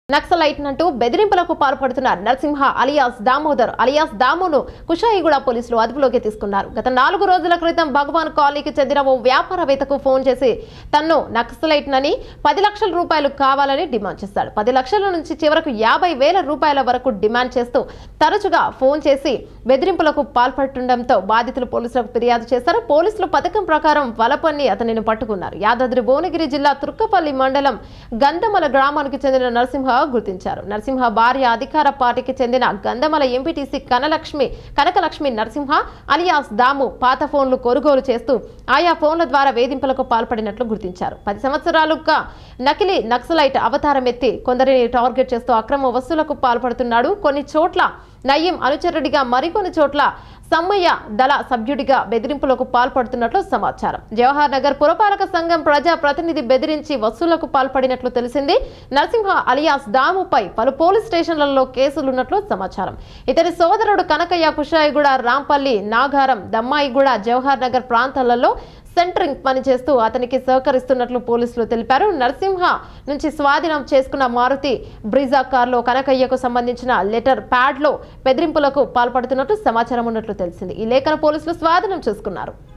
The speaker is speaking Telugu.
నక్సలైట్ అంటూ బెదిరింపులకు పాల్పడుతున్న నరసింహ అలియాస్ దామోదర్ అలియాస్ దామును కుషాయిగూడ పోలీసులు అదుపులోకి తీసుకున్నారు గత నాలుగు రోజుల క్రితం భగవాన్ కాలనీకి చెందిన ఓ వ్యాపారవేత్తకు ఫోన్ చేసి తన్ను నక్సలైట్ నని పది లక్షల రూపాయలు కావాలని డిమాండ్ చేశాడు పది లక్షల నుంచి చివరకు యాభై వేల రూపాయల వరకు డిమాండ్ చేస్తూ తరచుగా ఫోన్ చేసి బెదిరింపులకు పాల్పడుతుండటంతో బాధితులు పోలీసులకు ఫిర్యాదు చేశారు పోలీసులు పథకం ప్రకారం వలపన్ని అతనిని పట్టుకున్నారు యాదాద్రి భువనగిరి జిల్లా తుర్కపల్లి మండలం గంధమల గ్రామానికి చెందిన నరసింహ గుర్తించారు నరసింహ భార్య అధికార పార్టీకి చెందిన గంధమల ఎంపీటీసీ కనలక్ష్మి కనకలక్ష్మి నరసింహ అలియాస్ దాము పాత ఫోన్లు కొనుగోలు చేస్తూ ఆయా ఫోన్ల ద్వారా వేధింపులకు పాల్పడినట్లు గుర్తించారు పది సంవత్సరాలుగా నకిలీ నక్సలైట్ అవతారం ఎత్తి కొందరిని టార్గెట్ చేస్తూ అక్రమ వస్తువులకు పాల్పడుతున్నాడు కొన్ని చోట్ల నయీం అనుచరుడిగా మరికొన్ని చోట్ల సమ్మయ్య దళ సభ్యుడిగా బెదిరింపులకు పాల్పడుతున్నట్లు సమాచారం జవహర్ నగర్ పురపాలక సంఘం ప్రజా ప్రతినిధి బెదిరించి వసూళ్లకు పాల్పడినట్లు తెలిసింది నరసింహ అలియాస్ దాముపై పలు పోలీస్ స్టేషన్లలో కేసులున్నట్లు సమాచారం ఇతని సోదరుడు కనకయ్య కుషాయిగూడ రాంపల్లి నాగారం దమ్మాయిగూడ జవహర్ నగర్ ప్రాంతాలలో సెంటరింగ్ పనిచేస్తూ అతనికి సహకరిస్తున్నట్లు పోలీసులు తెలిపారు నరసింహ నుంచి స్వాధీనం చేసుకున్న మారుతి బ్రిజా కార్లో కనకయ్యకు సంబంధించిన లెటర్ ప్యాడ్ లో బెదిరింపులకు పాల్పడుతున్నట్లు సమాచారం ఉన్నట్లు తెలిసింది ఈ లేఖను పోలీసులు స్వాధీనం చేసుకున్నారు